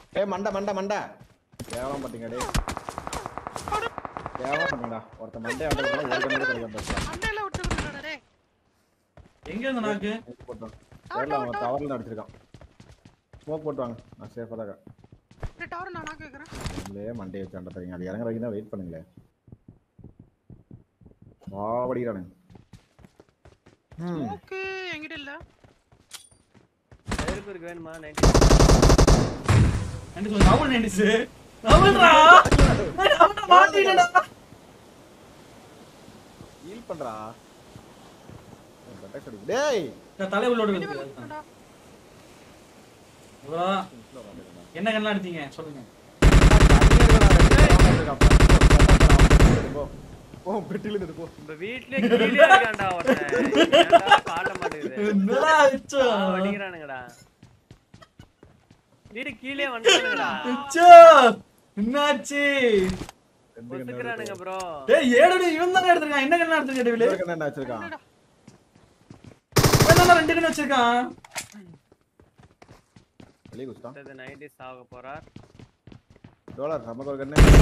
ஏய் மண்டை மண்டை மண்டை கேவலம் பாத்தீங்க டேய் கேவலம் பண்ணீங்கடா ஒருத்த மண்டை ஆடுறதுல ஒரு கண்ணு கூட கிடைக்காம அண்டையில விட்டு விட்டுடா டேய் எங்க இருந்து நாக்கு போட்டோம் கேரளா அவன் டவர்ல அடிச்சிருக்கான் ஸ்மோக் போட்டு வாங்க நான் சேஃபா தான் இருக்கேன். டேய் டவர் நான் நாக்கு வைக்கிறேன் நம்மளே மண்டையை வச்சு அண்ட தரீங்க அது இறங்குற வரைக்கும் தான் வெயிட் பண்ணுங்களேன் வாவடிக்கிறானுங்க ம் ஓகே என்கிட்ட இல்ல செருப்பு இருக்கு வேணுமா நைன்டி நைன்டி சொல்லு அவன் நைன்டிஸ் அவன்டா அவன்டா மாட்டிட்டடா ஹீல் பண்றா அட்டாக் அடிக்கு டேய் இந்த தலை உள்ளோட இருக்கு விட்டுடா. அவ்வளவுதான். என்ன கண்ணா எடுத்தீங்க சொல்லுங்க போ பெட்டில இருந்து போ நம்ம வீட்லயே கீழே இருக்கான்டா ஒருத்தன் ஏன்டா காட்ட மாட்டேங்குது என்னடா அச்சோ அடிக்கிறானுங்கடா வீடு கீழே வந்துட்டானுங்கடா அச்சோ என்னாச்சு ஒத்துக்கிறானுங்க ப்ரோ டேய் ஏடடி இவன் தானே எடுத்திருக்கான் என்ன கண்ணா எடுத்திருக்க டேவில இன்னொரு கண்ணு என்ன வச்சிருக்கான் இவன் தானே ரெண்டு கண்ணு வச்சிருக்கான் வெளிய குஸ்தான் அடுத்தது நைன்டிஸ் ஆக போறார் டோலர் நமக்கு ஒரு கண்ணு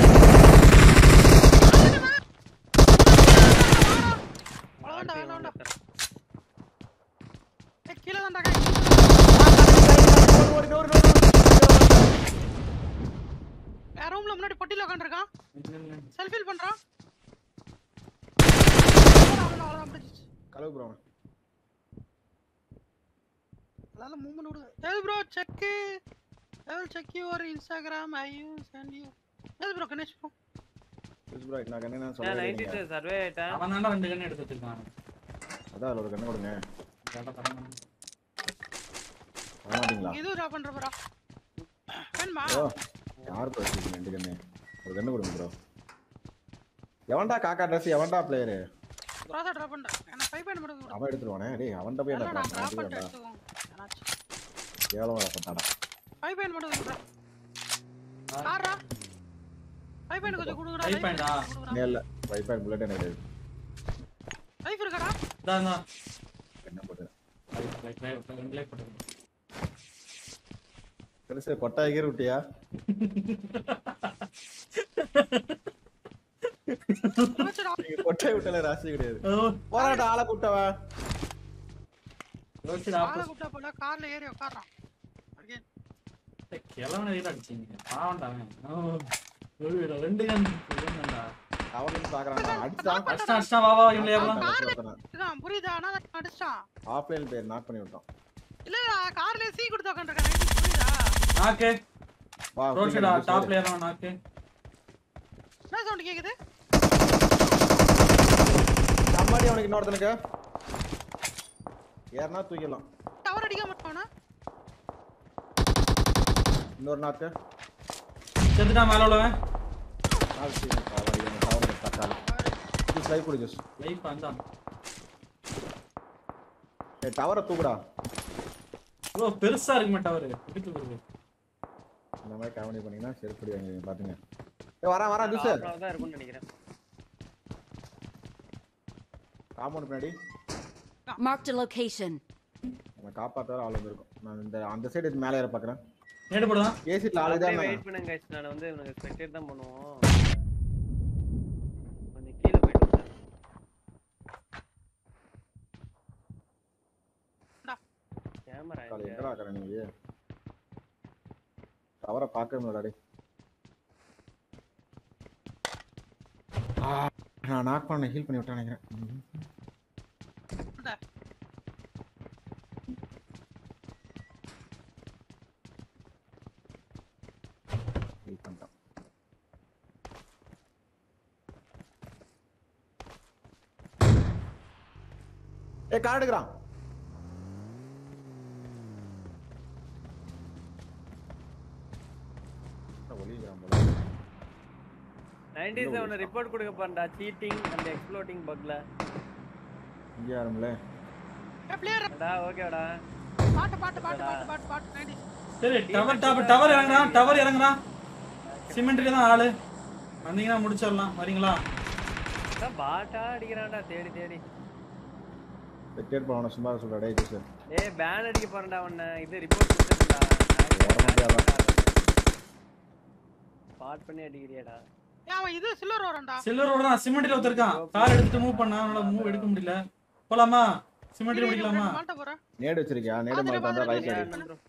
அவ்வளவுதான்டா, அடுத்து இவன் அவ்வளவுதான்டா. ஒருத்தன். ஏய் கீழ தான்டா கை என் ரூம்ல முன்னாடி பொட்டில உட்காந்துருக்கான் செல்ஃபி பண்றான் அவ்வளவுதான், அவ்வளவுதான், முடிஞ்சிச்சு. கலவு ப்ரோ அதனால மூவ்மெண்ட் விடுங்க ஏது bro check I will check your Instagram I you sent you ஏது ப்ரோ கணேஷ் ப்ரோ ப்ரோ நான் கண்ணு நான் ஏன் சொல்ல நைன்டிஸ் சர்வே ஆயிட்டேன் அவன் தான்டா ரெண்டு கண்ணு எடுத்து வச்சிருக்கான் அதான் அதுல ஒரு கண்ணு கொடுங்க கேட்டா தரணும். வர மாட்டீங்களா இது ட்ரா பண்ற ப்ரோ வேணுமா ப்ரோ யார் ப்ரோ வச்சிருக்கீங்க ரெண்டு கண்ணு ஒரு கண்ணு கொடுங்க ப்ரோ எவன்டா காக்கா ட்ரெஸ் எவன்டா பிளேயரு ப்ராசா ட்ரா பண்றேன் எனக்கு ஃபைவ் பாயிண்ட் மட்டும் அவன் எடுத்துருவானே டேய் அவன்கிட்ட போய் இல்ல என்ன நான் ட்ரா பண்ண பண்ணிட்டு எடுத்துக்கோங்க என்னாச்சு கேவலம் வரப்பட்டாடா ஃபைவ் பாயிண்ட் மட்டும் கொடுக்குறேன் ஆறா ஃபைவ் பாயிண்ட் கொஞ்சம் கொடுங்கடா Five point ஆ? நே இல்ல வைஃபை புல்லட் எனக்கு கிடையாது லைஃப் இருக்காடா இதான் இதான். என்ன போட்டு Like, like, like, like, like போட்டுருங்க. பெருசு கொட்டாய்க்கே விட்டியா வச்சுடா நீங்க கொட்டாய் விட்டல ராசி கிடையாது ஓ, போராட்ட ஆளை கூட்டவன் யோசிச்சுடா, ஆளை அப்ப- கூப்பிட்டா போல கார்ல ஏறி உட்கார்றான் Again. ஏய், கிழவனை எதுக்குடா அடிச்சீங்க? பாவம்டா அவன். ஓ, ஒரு ரெண்டு கண்ணு வேணும்டா. அவனுக்கு பாக்குறான் அடிச்சான் அடிச்சிட்டான், அடிச்சிட்டான், வா, வா, இவங்களை ஏறலாம். இதுதான் புரியுதா ஆனா அதை அடிச்சிட்டான் ஆஃப்லைன் பேர் நாக் பண்ணி விட்டான் இல்ல கார்ல சீ கொடுத்து உட்காந்துருக்கேன் புரியுதா நாக்கு, வா ரோட் சைடா, டாப்ல ஏறலாம், நாக்கு. என்ன சவுண்ட் கேக்குது சம்பாடி அவனுக்கு இன்னொருத்தனுக்கு ஏறனா தூக்கிடலாம் டவர் அடிக்க மாட்டானா இன்னொரு நாக்கு செத்துட்டான் மேல உள்ளவன். நாலு சீனு காவாடி அவன் டவர் தக்காளி ஜூஸ் லைவ் குடி ஜூஸ் Life வந்தான். ஏ டவரை தூக்குடா bro, பெருசா இருக்குமே டவரு இடுக்கு இருக்கு. இந்த மாதிரி காமெடி பண்ணீங்கன்னா செருப்படி வாங்க பாத்துங்க ஏ வரேன் வரேன் ஜூஸ் அப்புறம் தான் இருக்கும்னு நினைக்கிறேன் காம்பவுண்ட் பின்னாடி Marked a location. நம்ம காப்பாத்தாத ஆள் வந்துருக்கும் நான் இந்த அந்த சைடு இது மேலே ஏற பாக்குறேன் நேடு போடுதான். ஏ சீட்ல ஆளு தான் வெயிட் பண்ணுங்க guys. நான் வந்து இவனுக்கு ஸ்பெக்டேட் தான் பண்ணுவோம் கொஞ்சம் கீழே போயிட்டு வரேன். கேமரா காலை எங்க எங்கடா இருக்கிற நீ டவரை பார்க்க முடியலடா நான் நாக் பண்ண ஹீல் பண்ணி விட்டேன் நினைக்கிறேன் ம். ஹீல் பண்ணிட்டான் ஏ கார் எடுக்கிறான் ஒளிக்கிறான் போல 90s அவன ரிப்போர்ட் கொடுக்க போறேன்டா சீட்டிங் அண்ட் எக்ஸ்ப்ளோட்டிங் பக்ல இங்கே ஆரம்பில்ல பிளேயர் டா ஓகேடா பாட்டு பாட்டு பாட்டு பாட்டு பாட்டு பாட்டு நைன்டி சரி டவர் டவர் டவர் இறங்குறான் டவர் இறங்குறான் சிமெண்ட்க்கு தான் ஆளு வந்தீங்கன்னா முடிச்சிடலாம் வரீங்களா பாட்டா அடிக்கிறான்டா தேடி தேடி செக்டேட் பண்ண சும்மா சொல்றா டேய் ஜூஸ் ஏய் பேன் அடிக்க போறேன்டா உன்னை இது ரிப்போர்ட் கொடுத்துடா ஓட முடியாதா? ஸ்பாட் பண்ணி அடிக்கிறியாடா ஏன் அவன் இது சில்வர் வரண்டா சில்வர் ரோடு தான் சிமெண்ட்ல ஒருத்தருக்கான் கார் எடுத்துட்டு மூவ் பண்ணா அவனால மூவ் எடுக்க முடியல போலாமா சிமெண்ட்ல முடிக்கலாமா மாட்ட போறேன் நேடு வச்சிருக்கியா நேடு பாத்துட்டு, மாதிரி தந்தா பாத்துட்டு, ரைட் பாத்துட்டு.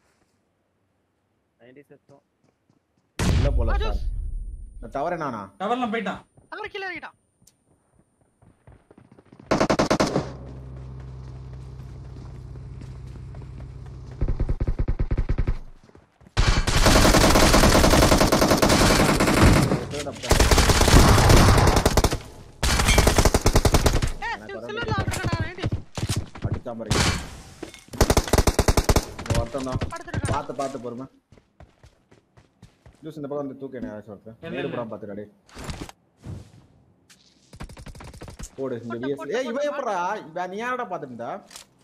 அடி நைன்டி செத்தோம் இல்ல போல ஆ, சார் இந்த டவர் என்னானா டவர்லாம் போயிட்டான் அவர் கீழே இறங்கிட்டான் ஏ சில்வர்ல ஆடுறடா நைன்டி அடிச்சா பாருங்க இந்த ஒருத்தன் தான் படுத்துருக்கான் பார்த்து பார்த்து பொறுமை ஜூஸ் இந்த பக்கம் வந்து தூக்க என்ன யாராச்சும் ஒருத்தன் இல்ல, நேடு இல்ல. படம் பார்த்துடாடி போடு இந்த விஎஸ் ஏய் இவன் எப்படா இவன் நீ யாரடா பார்த்துட்டு இருந்தா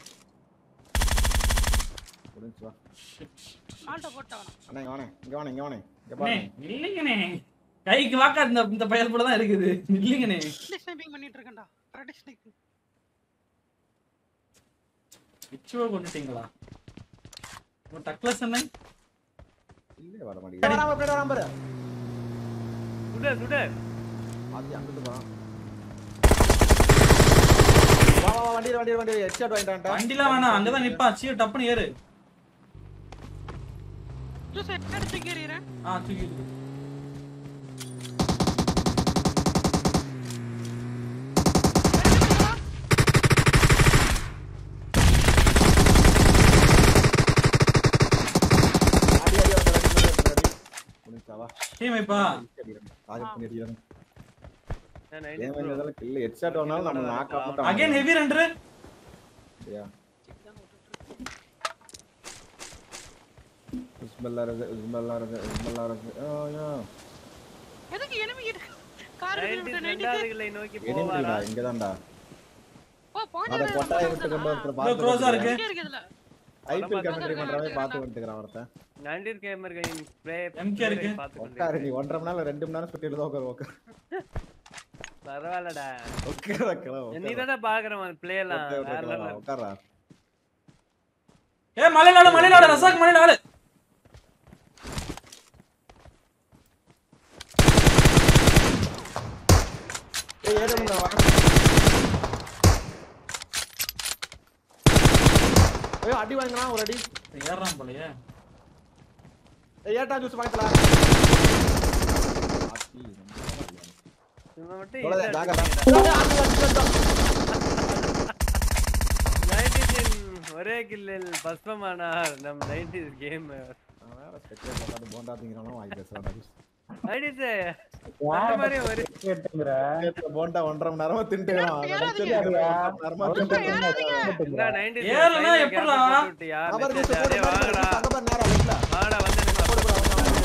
புரிஞ்சு வா மாட்ட போட்டவன் அண்ணா இங்க வாணே இங்க வாணே இங்க வாணே இங்க அண்ணே, பாருங்க இல்லைங்கண்ணே கைக்கு வாக்கா இந்த இந்த பயல் போல தான் இருக்குது இல்லைங்கண்ணே ஸ்னைப்பிங் பண்ணிட்டு இருக்கேன்டா ரெடி ஸ்னைப்பிங் விச்சுவ கொண்டுட்டீங்களா உன் டக்லஸ் என்ன இல்ல வர மாட்டேங்குது வராம போயிடு வராம பாரு சுடு சுடு ஆதி அங்கிட்டு போறான் வா வா வா, வண்டியில வண்டியில வண்டியில ஹெட்ஷாட் வாங்கிட்டான்டா வண்டிலாம் வேணாம் அங்கதான் நிப்பான் சீ டப்புன்னு ஏறு ஜூஸ் எடுத்து கேறிறேன் ஆ தூக்கி இருக்கு. அடி அடி வந்து அடி பண்ணி அடி அடி புரிஞ்சா வா டீம் வைப்பா அடிக்கிறேன் டார்கெட் பண்ணி அடிக்கிறேன் நான் 90 ஏன் bro. இதெல்லாம் கில்ல ஹெட்ஷாட் வாங்கினாலும் நம்ம நாக் ஆஃப் அகைன் ஹெவி ரெண்டரு சரியா உஸ்பல்லா இருக்கு உஸ்பல்லா இருக்கு உஸ்பல்லா இருக்கு ஐயோ எதுக்கு enemy கிட்ட கார் 90 விட்டு ரெண்டாவது 90 கிளை நோக்கி எனிமிடா போவாரா இங்க தான்டா ஓ பாயிண்ட் அத கொட்டாய விட்டு கொண்டு வந்து இதோ close ஆ இருக்கு. இருக்கு இதுல ஐபிஎல் கமெண்ட்ரி பண்றவே பாத்து வந்துக்கிறான் ஒருத்தன் 90 கேமர்களின் ப்ளே MK இருக்கு. பார்த்து உட்காரு நீ ஒன்றரை மணி நேரம் ரெண்டு மணி நேரம் சுத்திட்டு தான் உட்காரு உட்காரு பரவாயில்லடா உட்கார கிளம்ப நீ தானே பாக்குறவன் பிளே எல்லாம் வேற level. உட்காரா ஏ மலைநாடு மலைநாடு ரசாக் மலைநாடு ஏய் ஏதோ வா ஏய் அடி வாங்கினா ஒரு அடி ஏறான் போலயே ஏய் ஏட்டா ஜூஸ் வாங்கிக்கலாம் இவன் மட்டும் தொலைதே, இதை ஜாக்கிரதை. அடிச்சுக்கிட்டான். 90s இன் ஒரே கில்லில் பஸ்பமானார் நம் 90s கேம் அவன் வேற ஸ்பெக்டேட்டர்ல உட்கார்ந்து போண்டா திங்கிறானோ வாங்கி பேசுறான்டா ஜூஸ் 90s அந்த மாதிரி ஒரு ஸ்பெக்டேட்டர்ல போண்டா ஒன்றரை மணி நேரமா தின்னுட்டுக்கிறான் அவன் ஏறாதீங்க. நினைச்சது ஒன்றரை மணி நேரமா தின்னுட்டு என்ன 90s ஏறலைன்னா சைடுல எப்படிடா? gap போட்டு விட்டியா? அவர் message ஜூஸ் போடு அப்படியே வாங்கடா அங்க பாரு நேரா லெஃப்ட்ல வாங்கடா வந்து நின்னு போடு போடு அவன் அவன்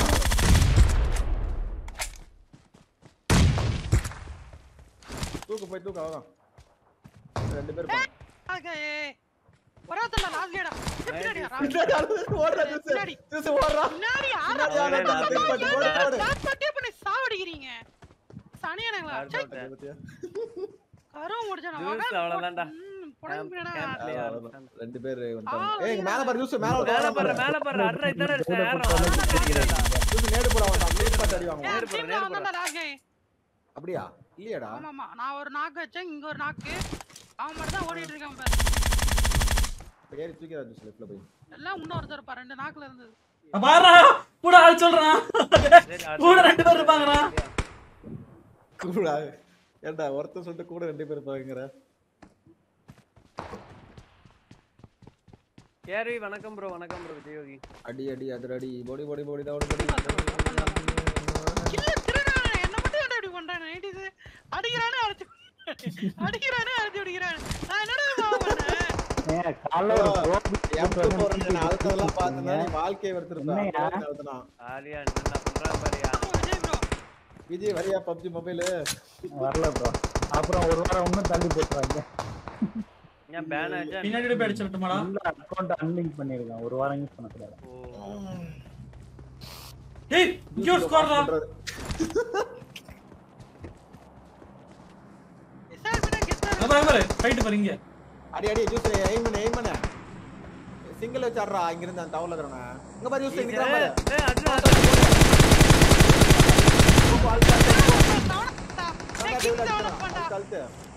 தூக்கு போய் தூக்கு அவதான் ரெண்டு பேர் போறாங்க. ஓகே வராதல்ல லாஸ்ட்லடா பின்னாடியா பின்னாடி ஆளு ஓடுறா ஜூஸ் பின்னாடி. ஜூஸ் ஓடுறா பின்னாடி பின்னாடி ஆளு ஆறா ஓடுறா. போடு, போடு, போடு. ஸ்டார்ட் பண்ணி பண்ணி சாவடிக்கிறீங்க சனியானங்களா Start சே பண்ணிட்டேன். பாத்தியா? கரும் முடிச்சா Juice அவ்வளவுதான்டா. புடங்க Camp பின்னாடி play ஆ அவ்வளவுதான். ரெண்டு பேர் வந்துட்டாங்க ஆ, ஏய் இங்க மேல பாரு ஜூஸ் மேல ஒரு மேல கவனம் பாரு பாரு மேல பாரு அட்ரா இத்தனை அடிச்சேன் ஏறும் ஜூஸ் நேடு போட வேண்டாம் ப்ளீஸ் பட் அடி வாங்க நேரு போடு, டீம்ல நேரு வந்தான்டா லாஸ்ட் அப்படியா இல்லையாடா ஆமா ஆமா நான் ஒரு நாக்கு வச்சேன் இங்க ஒரு நாக்கு அவன் மட்டும் தான் ஓடிட்டு இருக்கான் பாரு இப்ப ஏறி தூக்கிறா ஜூஸ் லெஃப்ட்ல போய் எல்லாம் இன்னொருத்தர் இருப்பா ரெண்டு நாக்குல இருந்தது பாருடா கூட ஆள் சொல்றான் கூட ரெண்டு பேர் இருப்பாங்கடா கூட ஏன்டா ஒருத்தர் சொல்லிட்டு கூட ரெண்டு பேர் இருப்பாங்கற கேரி வணக்கம் ப்ரோ வணக்கம் ப்ரோ விஜயோகி அடி அடி அதிர அடி போடி போடி போடி தான் போடி இல்ல திருடானே என்ன மட்டும் ஏன்டா இப்படி பண்றானே நைட்டிஸ் அடிக்கிறானே அடிச்சு அடிக்கிறானே அடிச்சு விடுகிறானே நான் என்னடா பாவம் பண்ணேன் எம்2 போறேன் நான் அடுத்ததெல்லாம் பார்த்தேன்னா நீ வாழ்க்கையை வெறுத்திருப்பேன் அதுதான் ஆரியா என்ன பண்றா பாரியா விஜய் ப்ரோ விஜய் வரியா பப்ஜி மொபைல் வரல ப்ரோ அப்புறம் ஒரு வாரம் இன்னும் தள்ளி போட்டுருவாங்க ஏன் பேன் ஆச்சா பின்னாடி போய் அடிச்சு விட்டுமாடா இல்ல அக்கௌண்ட் அன்லிங்க் பண்ணிருக்கேன் ஒரு வாரம் யூஸ் பண்ணக்கூடாது ஓ ஏய் இங்க ஒரு ஸ்கோர்டா சார் பின்ன கெஸ்டர் பாரு பாரு ஃபைட் பாரு இங்க அடி அடி ஜூஸ் எய்ம் பண்ணு எய்ம் பண்ணு சிங்கிள் வச்சாடுறா இங்க இருந்து அந்த டவுன்ல இருக்கறவன இங்க பாரு ஜூஸ் நிக்கிறான் பாரு ஏய் அது கழுத்து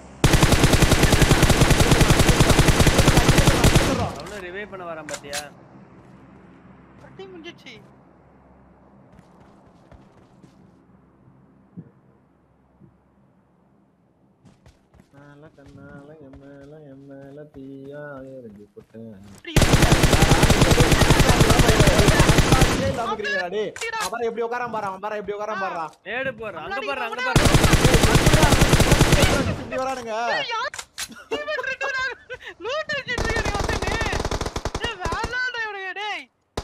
அவனும் ரிவைவ் பண்ண வரான் பாத்தியா முடிஞ்சிச்சு மேல கண்ணால என் மேல என் மேல தீயா எரிஞ்சு போட்டேன் அவன் எப்படி உட்காரான் பாரு அவன் பாரு எப்படி உட்காரான் பாரு நேடு போடுறான் அங்க போடுறான் அங்க போடுறான் இப்படி வரானுங்க லூட் அடிச்சிட்டு டேய்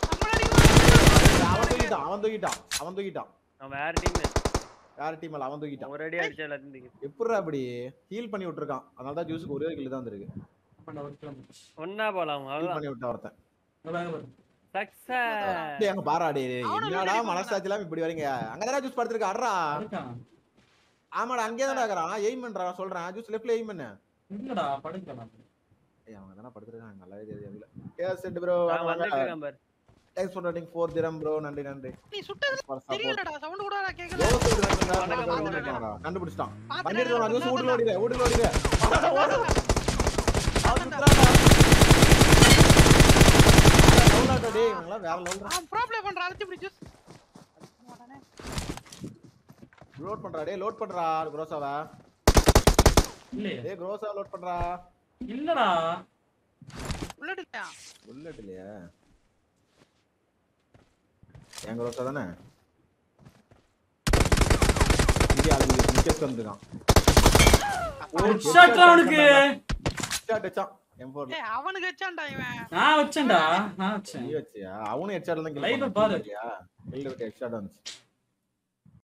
அவன் தூக்கிட்டான் அவன் தூக்கிட்டான் அவன் தூக்கிட்டான் அவன் வேற டீம் யார் டீம் அவன் தூக்கிட்டான் ஒரு அடி அடிச்சா எல்லாத்தையும் தூக்கி எப்படிடா அப்படி ஹீல் பண்ணி விட்டுருக்கான் அதனால தான் ஜூஸுக்கு ஒரே கிலோ தான் வந்திருக்கு ஆமாண்டா, ஒரு கிலோமீட்டர். ஒன்னா போலாம் ஹீல் அவ்வளவுதான் பண்ணி விட்ட ஒருத்தன் அங்க பாருங்க பாரு. சக்சஸ் டேய், அங்க பாராடி அவனும் என்னடா வெளியே மனசாட்சி எல்லாம் இப்படி வரீங்க அங்கதானே ஜூஸ் படுத்திருக்க அட்ரா இருக்கான். ஆமாடா அங்கேயே தான் இருக்கிறான் எய்ம் பண்றான் சொல்றேன் ஜூஸ் லெஃப்ட்ல எய்ம் பண்ணு இல்லடா படுக்கலாம் ஏய் அவங்க தானே படுத்துருக்காங்க நல்லாவே தெரியாது எஸ் செட் ப்ரோ நான் வந்துட்டு இருக்கேன் பாரு தேங்க்ஸ் ஃபார் ரேட்டிங் 4 திரம் ப்ரோ நன்றி நன்றி நீ சுட்டது For support. தெரியலடா சவுண்ட் கூட நான் கேக்கல ஜோஸ் இருக்கிறாங்க, வணக்கம், வணக்கம், வணக்கம். வணக்கம். கண்டுபிடிச்சிட்டான் பாத்துட்டேன், வண்டி எடுத்து ஜூஸ் நான் வீட்டுல ஓடிடு வீட்டுல ஓடிடு டேய் இவங்கெல்லாம் வேற லெவல் அவன் ப்ரோ ப்ளே பண்றான் அழுத்தி பிடி ஜூஸ் லோட் பண்றா டேய் லோட் பண்றா குரோசாவ இல்லையே டேய் குரோசா லோட் பண்றா இல்லடா புல்லட் இல்லையா புல்லட் இல்லையா என் குரோசா தானே இங்கே ஆளுங்க நிக்கஸ் வந்துருக்கான் ஹெட்ஷாட் அவனுக்கு ஹெட்ஷாட் வச்சான் M4 ல. ஏய் அவனுக்கு வச்சான்டா இவன் நான் வச்சேன்டா நான் வச்சேன் நீ வச்சியா அவனும் ஹெட்ஷாட் தான் Live அ பாரு. இல்லையா இல்ல ஹெட்ஷாட் வந்துச்சு